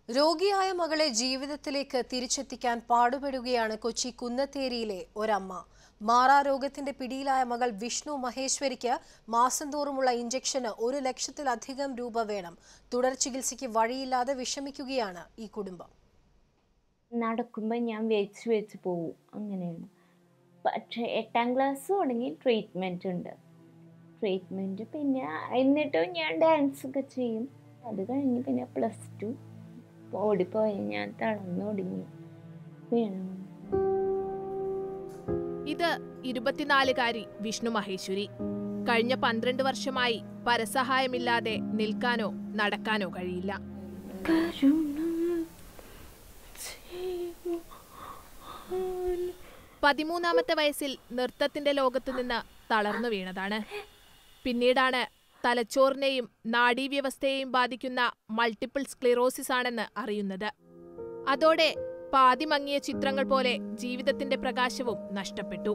രോഗിയായ മകളെ ജീവിതത്തിലേക്ക് തിരിച്ചെത്തിക്കാൻ പാടുപെടുകയാണ് കൊച്ചി കുന്നത്തേരിയിലെ ഒരമ്മ മാറാരോഗത്തിന്റെ പിടിയിലായ മകൾ വിഷ്ണു മഹേശ്വരിക്ക് മാസം തോറുമുള്ള ഇഞ്ചക്ഷന് ഒരു ലക്ഷത്തിലധികം രൂപ വേണം തുടർ ചികിത്സയ്ക്ക് വഴിയില്ലാതെ വിഷമിക്കുകയാണ് ഈ കുടുംബം നടക്കുമ്പോൾ ഞാൻ വെച്ച് വെച്ച് പോവും അങ്ങനെയാണ് പക്ഷേ എട്ടാം ക്ലാസ് തുടങ്ങി ട്രീറ്റ്മെൻറ്റ് ഉണ്ട് ട്രീറ്റ്മെൻറ്റ് പിന്നെ എന്നിട്ടും ഞാൻ ഡാൻസ് ഒക്കെ ചെയ്യും അത് കഴിഞ്ഞ് പിന്നെ പ്ലസ് ടു ഓടിപ്പോയ ഞാൻ തളർന്നൊടുങ്ങി വീണു ഇത് ഇരുപത്തിനാലുകാരി വിഷ്ണു മഹേശ്വരി കഴിഞ്ഞ പന്ത്രണ്ട് വർഷമായി പരസഹായമില്ലാതെ നിൽക്കാനോ നടക്കാനോ കഴിയില്ല പതിമൂന്നാമത്തെ വയസ്സിൽ നൃത്തത്തിന്റെ ലോകത്തു നിന്ന് തളർന്നു വീണതാണ് പിന്നീടാണ് തലച്ചോറിനെയും നാഡീവ്യവസ്ഥയെയും ബാധിക്കുന്ന മൾട്ടിപ്പിൾ സ്ക്ലിറോസിസ് ആണെന്ന് അറിയുന്നത് അതോടെ പാതി മങ്ങിയ ചിത്രങ്ങൾ പോലെ ജീവിതത്തിന്റെ പ്രകാശവും നഷ്ടപ്പെട്ടു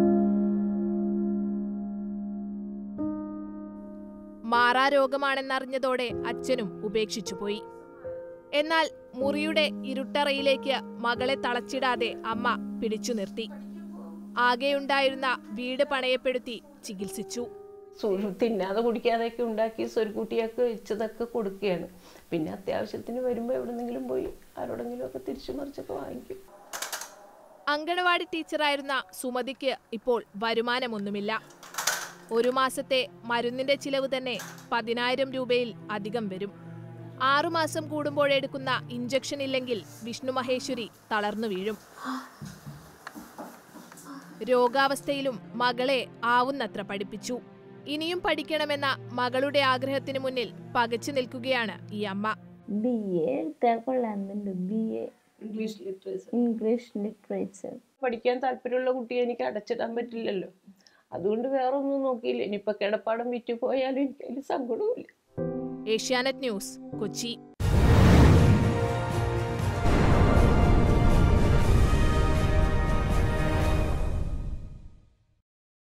മാറാരോഗമാണെന്നറിഞ്ഞതോടെ അച്ഛനും ഉപേക്ഷിച്ചുപോയി എന്നാൽ മുറിയുടെ ഇരുട്ടറയിലേക്ക് മകളെ തളച്ചിടാതെ അമ്മ പിടിച്ചു നിർത്തി ആകെയുണ്ടായിരുന്ന വീട് പണയപ്പെടുത്തി ചികിത്സിച്ചു സു- തിന്നാതെ കുടിക്കാതെയൊക്കെ ഉണ്ടാക്കി സ്വരുക്കുട്ടിയൊക്കെ വെച്ചതൊക്കെ കൊടുക്കുകയാണ് പിന്നെ അത്യാവശ്യത്തിന് വരുമ്പോൾ എവിടെന്നെങ്കിലും പോയി ആരോടെങ്കിലും ഒക്കെ തിരിച്ചു മറിച്ചൊക്കെ വാങ്ങിക്കും അങ്കണവാടി ടീച്ചറായിരുന്ന സുമതിക്ക് ഇപ്പോൾ വരുമാനമൊന്നുമില്ല ഒരു മാസത്തെ മരുന്നിന്റെ ചിലവ് തന്നെ പതിനായിരം രൂപയിൽ അധികം വരും ആറുമാസം കൂടുമ്പോഴെടുക്കുന്ന ഇഞ്ചക്ഷൻ ഇല്ലെങ്കിൽ വിഷ്ണു മഹേശ്വരി തളർന്നു വീഴും രോഗാവസ്ഥയിലും മകളെ ആവുന്നത്ര പഠിപ്പിച്ചു ഇനിയും പഠിക്കണമെന്ന മകളുടെ ആഗ്രഹത്തിനു മുന്നിൽ പകച്ചു നിൽക്കുകയാണ് ഈ അമ്മ ബി എ എടുത്താൽ കൊള്ളാമെന്നുണ്ട് B A English literature English literature പഠിക്കാൻ താല്പര്യമുള്ള കുട്ടിയെ എനിക്ക് അടച്ചിടാൻ പറ്റില്ലല്ലോ അതുകൊണ്ട് വേറെ ഒന്നും നോക്കിയില്ല ഇനിയിപ്പോൾ കിടപ്പാടം വിറ്റ് പോയാലും എനിക്ക് അതിൽ സങ്കടവുമില്ല ഏഷ്യാനെറ്റ് ന്യൂസ് കൊച്ചി